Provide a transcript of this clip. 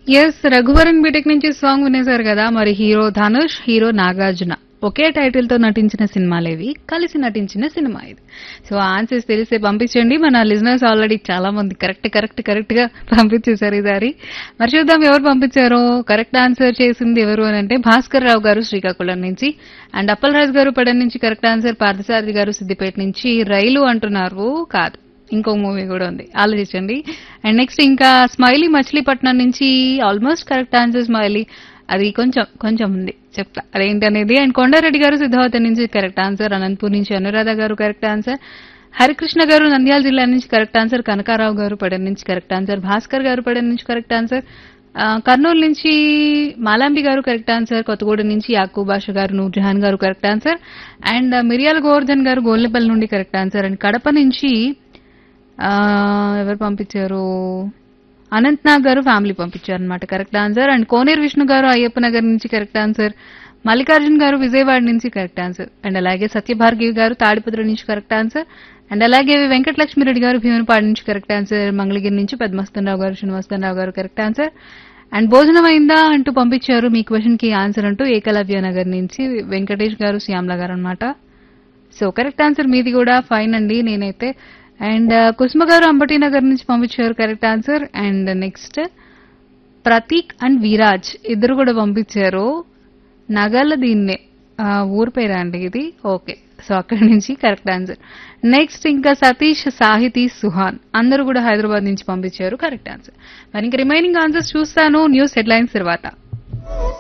yes Raghuvaran B Tech నుంచి song వినేశారు కదా మరి హీరో ధనుష్ హీరో నాగార్జున ఒకే టైటిల్ తో నటించిన సినిమాలేవి కలిసి నటించిన సినిమా ఇది సో ఆన్సర్స్ తెలిస్తే పంపించండి మన లిజనర్స్ ఆల్రెడీ చాలా మంది కరెక్ట్ కరెక్ట్ కరెక్ట్ గా పంపించేశారు ఈసారి మరి చూద్దాం ఎవరు పంపించారో కరెక్ట్ ఆన్సర్ చేసింది ఎవరు అని అంటే భాస్కర్ రావు గారు శ్రీకాకుళం నుంచి అండ్ అప్పలరాజు గారు పడన్ నుంచి కరెక్ట్ ఆన్సర్ పార్థసారథి గారు సిద్దిపేట నుంచి రైలు అంటున్నారు కాదు ఇంకో మూవీ కూడా ఉంది ఆలోచించండి అండ్ నెక్స్ట్ ఇంకా స్మైలీ మచిలీపట్నం నుంచి ఆల్మోస్ట్ కరెక్ట్ ఆన్సర్ స్మైలీ అది కొంచెం కొంచెం ఉంది చెప్తా అదేంటి అనేది అండ్ కొండారెడ్డి గారు సిద్ధావతి నుంచి కరెక్ట్ ఆన్సర్ అనంతపూర్ నుంచి అనురాధ గారు కరెక్ట్ ఆన్సర్ హరికృష్ణ గారు నంద్యాల జిల్లా నుంచి కరెక్ట్ ఆన్సర్ కనకారావు గారు పడన్ నుంచి కరెక్ట్ ఆన్సర్ భాస్కర్ గారు పడన్ నుంచి కరెక్ట్ ఆన్సర్ ఆ, కర్నూలు నుంచి మాలాంబి గారు కరెక్ట్ ఆన్సర్ కొత్తగూడెం నుంచి యాకూబ్ బాషా గారు నూర్జహాన్ గారు కరెక్ట్ ఆన్సర్ అండ్ మిరియాల గోవర్ధన్ గారు గోల్లెపల్లి నుండి కరెక్ట్ ఆన్సర్ అండ్ కడప నుంచి ఆ, ఎవరు పంపించారు అనంతనాగ్ గారు ఫ్యామిలీ పంపించారు అనమాట correct answer and Koneru Vishnu గారు అయ్యప్ప నగర్ నుంచి కరెక్ట్ ఆన్సర్ మల్లికార్జున్ గారు విజయవాడ నుంచి కరెక్ట్ ఆన్సర్ అండ్ అలాగే సత్యభార్గవి గారు తాడిపత్రి నుంచి కరెక్ట్ ఆన్సర్ అండ్ అలాగే వెంకటలక్ష్మిరెడ్డి గారు భీమనపాడు నుంచి కరెక్ట్ ఆన్సర్ మంగళగిరి నుంచి పద్మస్తనరావు గారు శ్రీనివాసరావు గారు కరెక్ట్ ఆన్సర్ అండ్ భోజనం అయిందా అంటూ పంపించారు మీ క్వశ్చన్ కి ఆన్సర్ అంటూ ఏకలవ్య నగర్ నుంచి వెంకటేష్ గారు శ్యామ్ల గారు అనమాట సో కరెక్ట్ ఆన్సర్ మీది కూడా ఫైన్ అండి నేనైతే అండ్ కుసుమ గారు అంబటి నగర్ నుంచి పంపించారు correct answer and next Prateek and Viraj ఇద్దరు కూడా పంపించారు నగల దీన్నే ఆ, ఊరు పేరా అండి ఇది ఓకే సో అక్కడి నుంచి కరెక్ట్ ఆన్సర్ నెక్స్ట్ ఇంకా సతీష్ సాహితీ సుహాన్ అందరూ కూడా హైదరాబాద్ నుంచి పంపించారు కరెక్ట్ ఆన్సర్ మరి ఇంకా రిమైనింగ్ ఆన్సర్స్ చూస్తాను న్యూస్ హెడ్లైన్స్ తర్వాత